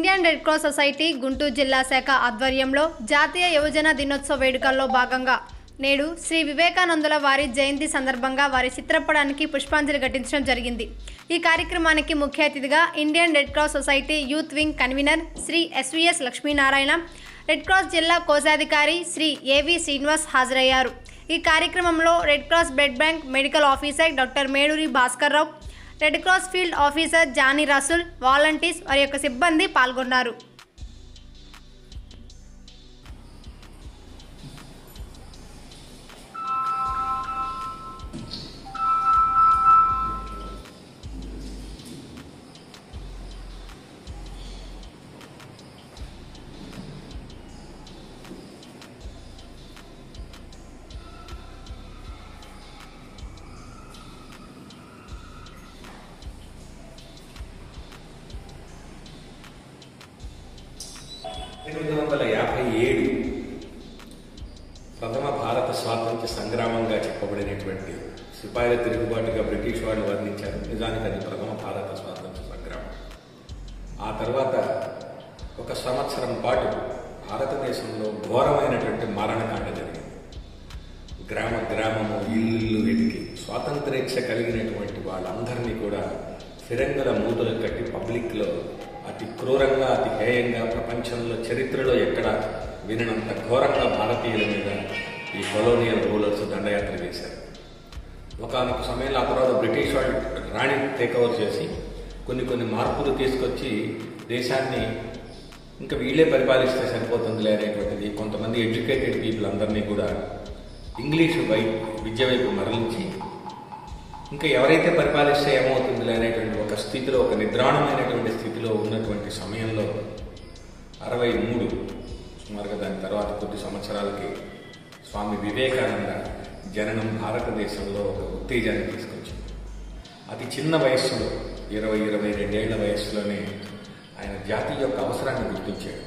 Indian Red Cross Society Guntur జిల్లా శాఖ ఆధ్వర్యంలో జాతీయ యువజన దినోత్సవ వేడుకల్లో భాగంగా నేడు శ్రీ వివేకానందుల వారి జయంతి సందర్భంగా వారి చిత్రపటానికి పుష్పాంజలి ఘటించడం జరిగింది ఈ కార్యక్రమానికి ముఖ్య అతిథిగా Indian Red Cross Society youth wing convener Shri SVS Lakshminarayana red cross జిల్లా కోశాధికారి శ్రీ ఏవి శ్రీనివాస్ హాజరయ్యారు ఈ కార్యక్రమంలో red cross blood bank medical officer doctor Meduri Bhaskar Rao red cross field officer Johnny Rasool volunteers వారి యొక్క సిబ్బంది పాల్గొన్నారు ఎనిమిది వందల యాభై ఏడు ప్రథమ భారత స్వాతంత్ర సంగ్రామంగా చెప్పబడినటువంటి సిపాయిల తిరుగుబాటుగా బ్రిటిష్ వాళ్ళు వర్ణించారు నిజానికి అది ప్రథమ భారత స్వాతంత్ర సంగ్రామం ఆ తర్వాత ఒక సంవత్సరం పాటు భారతదేశంలో ఘోరమైనటువంటి మారణకాండ జరిగింది గ్రామ గ్రామము ఇల్లు వెతికి స్వాతంత్రేచ్ఛ కలిగినటువంటి వాళ్ళందరినీ కూడా ఫిరంగుల మూతలు కట్టి పబ్లిక్లో అతి క్రూరంగా అతి హేయంగా ప్రపంచంలో చరిత్రలో ఎక్కడ విననంత ఘోరంగా భారతీయుల మీద ఈ కొలోనియల్ రూలర్స్ దండయాత్ర చేశారు ఒకనొక సమయంలో ఆ తర్వాత బ్రిటిష్ వాళ్ళు రాణి టేక్ ఓవర్ చేసి కొన్ని కొన్ని మార్పులు తీసుకొచ్చి దేశాన్ని ఇంకా వీళ్ళే పరిపాలిస్తే సరిపోతుందిలే అనేటువంటిది కొంతమంది ఎడ్యుకేటెడ్ పీపుల్ అందరినీ కూడా ఇంగ్లీషు వై విద్య వైపు మరలించి ఇంకా ఎవరైతే పరిపాలిస్తే ఏమవుతుందిలే అనేటువంటి ఒక స్థితిలో ఒక నిద్రాణమైనటువంటి స్థితిలో ఉన్నటువంటి సమయంలో అరవై మూడు సుమారుగా దాని తర్వాత కొద్ది సంవత్సరాలకి స్వామి వివేకానంద జననం భారతదేశంలో ఒక ఉత్తేజాన్ని తీసుకొచ్చింది అతి చిన్న వయస్సులో ఇరవై ఇరవై రెండేళ్ల వయస్సులోనే ఆయన జాతి యొక్క అవసరాన్ని గుర్తించాడు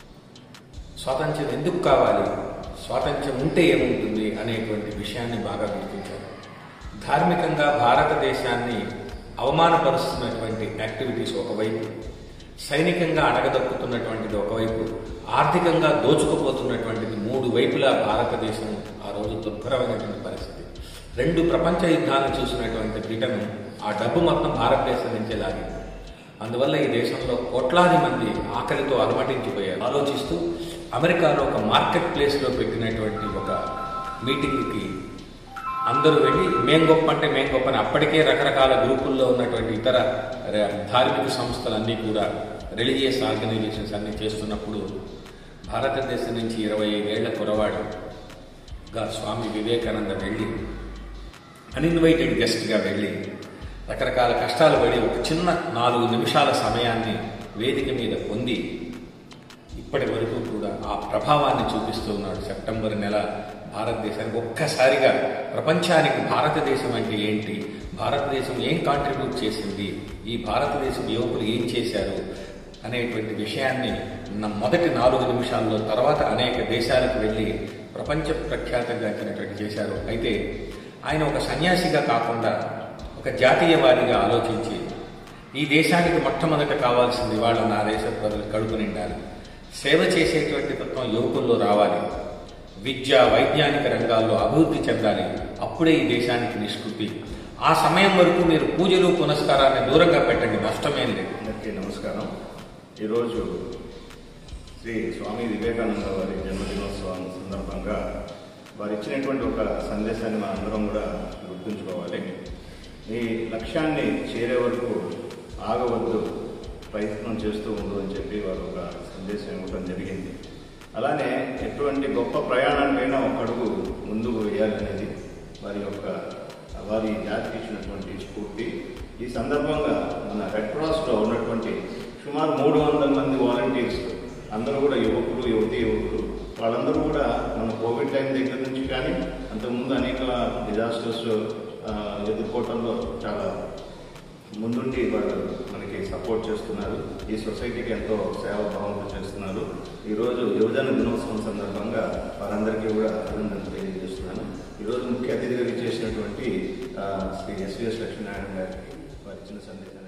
స్వాతంత్ర్యం ఎందుకు కావాలి స్వాతంత్ర్యం ఉంటే ఏముంటుంది అనేటువంటి విషయాన్ని బాగా గుర్తించారు ధార్మికంగా భారతదేశాన్ని అవమానపరుస్తున్నటువంటి యాక్టివిటీస్ ఒకవైపు సైనికంగా అడగదొక్కుతున్నటువంటిది ఒకవైపు ఆర్థికంగా దోచుకుపోతున్నటువంటిది మూడు వైపులా భారతదేశం ఆ రోజు దుర్భరమైనటువంటి పరిస్థితి రెండు ప్రపంచ యుద్ధాలను చూసినటువంటి బ్రిటన్ ఆ డబ్బు మొత్తం భారతదేశం నుంచే లాగింది అందువల్ల ఈ దేశంలో కోట్లాది మంది ఆకలితో అలమటించిపోయారు ఆలోచిస్తూ అమెరికాలో ఒక మార్కెట్ ప్లేస్లో పెట్టినటువంటి ఒక మీటింగ్కి అందరూ వెళ్ళి మేం గొప్ప అంటే మేం గొప్ప అని అప్పటికే రకరకాల గ్రూపుల్లో ఉన్నటువంటి ఇతర ర- ధార్మిక సంస్థలన్నీ కూడా రిలీజియస్ ఆర్గనైజేషన్స్ అన్ని చేస్తున్నప్పుడు భారతదేశం నుంచి ఇరవై ఐదేళ్ల కురవాడుగా స్వామి వివేకానంద వెళ్ళి అన్ఇన్వైటెడ్ గెస్ట్గా వెళ్ళి రకరకాల కష్టాలు పడి ఒక చిన్న నాలుగు నిమిషాల సమయాన్ని వేదిక మీద పొంది ఇప్పటి వరకు కూడా ఆ ప్రభావాన్ని చూపిస్తూ ఉన్నాడు సెప్టెంబర్ నెల భారతదేశానికి ఒక్కసారిగా ప్రపంచానికి భారతదేశం అంటే ఏంటి భారతదేశం ఏం కాంట్రిబ్యూట్ చేసింది ఈ భారతదేశం యువకులు ఏం చేశారు అనేటువంటి విషయాన్ని నా మొదటి నాలుగు నిమిషాల్లో తర్వాత అనేక దేశాలకు వెళ్ళి ప్రపంచ ప్రఖ్యాతంగాంచినటువంటి చేశారు అయితే ఆయన ఒక సన్యాసిగా కాకుండా ఒక జాతీయవాదిగా ఆలోచించి ఈ దేశానికి మొట్టమొదట కావాల్సింది వాళ్ళ నా దేశ ప్రజలు కడుపు నిండాలి సేవ చేసేటువంటి తత్వం యువకుల్లో రావాలి విద్య వైజ్ఞానిక రంగాల్లో అభివృద్ధి చెందాలి అప్పుడే ఈ దేశానికి నిష్కృతి ఆ సమయం వరకు మీరు పూజలు పునస్కారాన్ని దూరంగా పెట్టండి నష్టమేం లేదు అందరికీ నమస్కారం ఈరోజు శ్రీ స్వామి వివేకానంద వారి జన్మదినోత్సవం సందర్భంగా వారు ఇచ్చినటువంటి ఒక సందేశాన్ని మన అందరం కూడా గుర్తుంచుకోవాలి ఈ లక్ష్యాన్ని చేరే వరకు ఆగవద్దు ప్రయత్నం చేస్తూ ఉండు అని చెప్పి వారు ఒక సందేశం ఇవ్వడం జరిగింది అలానే ఎటువంటి గొప్ప ప్రయాణానికైనా ఒక అడుగు ముందుకు వేయాలనేది వారి యొక్క వారి జాతికి ఇచ్చినటువంటి స్ఫూర్తి ఈ సందర్భంగా మన రెడ్ క్రాస్లో ఉన్నటువంటి సుమారు మూడు వందల మంది వాలంటీర్స్ అందరూ కూడా యువకులు యువతి యువకులు వాళ్ళందరూ కూడా మన కోవిడ్ టైం దగ్గర నుంచి కానీ అంతకుముందు అనేక డిజాస్టర్స్ ఎదుర్కోవటంలో చాలా ముందుండి వాళ్ళు మనకి సపోర్ట్ చేస్తున్నారు ఈ సొసైటీకి ఎంతో సేవాభావంతో చేస్తున్నారు ఈరోజు యువజన దినోత్సవం సందర్భంగా వారందరికీ కూడా అభినందనలు తెలియజేస్తున్నాను ఈరోజు ముఖ్య అతిథిగా చేసినటువంటి శ్రీ ఎస్విఎస్ లక్ష్మీనారాయణ గారికి వారి ఇచ్చిన సందేశాన్ని